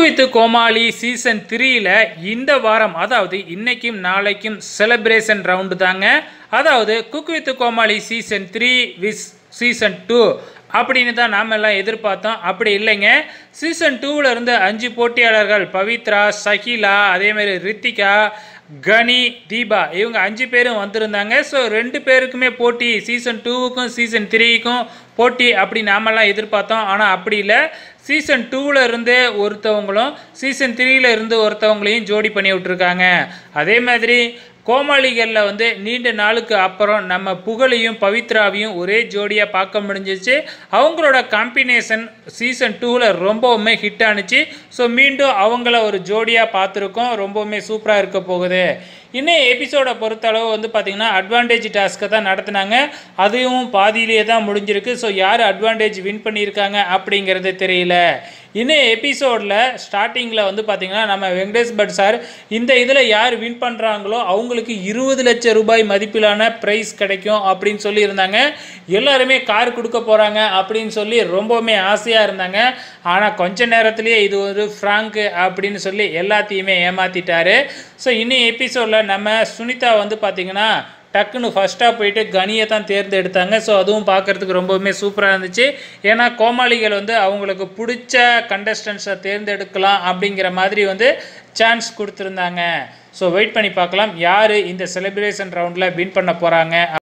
with Comali season த்ரீல இந்த வாரம் அதாவது இன்னைக்கும் நாளைக்கும் செலிப்ரேஷன் ரவுண்டு தாங்க அதாவது cook with Comali season three vs season two அப்படின்னு தான் நாம் எல்லாம் எதிர்பார்த்தோம் அப்படி இல்லைங்க சீசன் டூவில் இருந்து அஞ்சு போட்டியாளர்கள் பவித்ரா சகிலா அதேமாதிரி ரித்திகா கனி தீபா இவங்க அஞ்சு பேரும் வந்திருந்தாங்க ஸோ ரெண்டு பேருக்குமே போட்டி சீசன் டூவுக்கும் சீசன் த்ரீக்கும் போட்டி அப்படி நாமெல்லாம் எதிர்பார்த்தோம் ஆனால் அப்படி இல்லை சீசன் டூவில் இருந்தே ஒருத்தவங்களும் சீசன் த்ரீல இருந்து ஒருத்தவங்களையும் ஜோடி பண்ணி விட்டுருக்காங்க அதே மாதிரி கோமாளிகளில் வந்து நீண்ட நாளுக்கு அப்புறம் நம்ம புகழையும் பவித்ராவையும் ஒரே ஜோடியாக பார்க்க முடிஞ்சிச்சு அவங்களோட காம்பினேஷன் சீசன் டூவில் ரொம்பவுமே ஹிட் ஆனுச்சு ஸோ மீண்டும் அவங்கள ஒரு ஜோடியாக பார்த்துருக்கோம் ரொம்பவுமே சூப்பராக இருக்க போகுது இன்னும் எபிசோடை பொறுத்தளவு வந்து பார்த்திங்கன்னா அட்வான்டேஜ் டாஸ்க்கை தான் நடத்துனாங்க அதுவும் பாதியிலேயே தான் முடிஞ்சிருக்கு ஸோ யார் அட்வான்டேஜ் வின் பண்ணியிருக்காங்க அப்படிங்கிறது தெரியல இன்னும் எபிசோடில் ஸ்டார்டிங்கில் வந்து பார்த்திங்கன்னா நம்ம வெங்கடேஷ் பட் சார் இந்த இதில் யார் வின் பண்ணுறாங்களோ அவங்களுக்கு இருபது லட்சம் ரூபாய் மதிப்பிலான ப்ரைஸ் கிடைக்கும் அப்படின்னு சொல்லியிருந்தாங்க எல்லாருமே கார் கொடுக்க போகிறாங்க அப்படின்னு சொல்லி ரொம்பவுமே ஆசையாக இருந்தாங்க ஆனால் கொஞ்ச நேரத்திலேயே இது ஒரு ஃப்ராங்கு அப்படின்னு சொல்லி எல்லாத்தையுமே ஏமாற்றிட்டாரு ஸோ இன்னும் எபிசோடில் நம்ம சுனிதா வந்து பார்த்திங்கன்னா டக்குன்னு ஃபஸ்ட்டாக போயிட்டு கனியை தான் தேர்ந்தெடுத்தாங்க ஸோ அதுவும் பார்க்குறதுக்கு ரொம்பவுமே சூப்பராக இருந்துச்சு ஏன்னா கோமாளிகள் வந்து அவங்களுக்கு பிடிச்ச கண்டஸ்டன்ஸை தேர்ந்தெடுக்கலாம் அப்படிங்கிற மாதிரி வந்து சான்ஸ் கொடுத்துருந்தாங்க ஸோ வெயிட் பண்ணி பார்க்கலாம் யார் இந்த செலிப்ரேஷன் ரவுண்டில் வின் பண்ண போகிறாங்க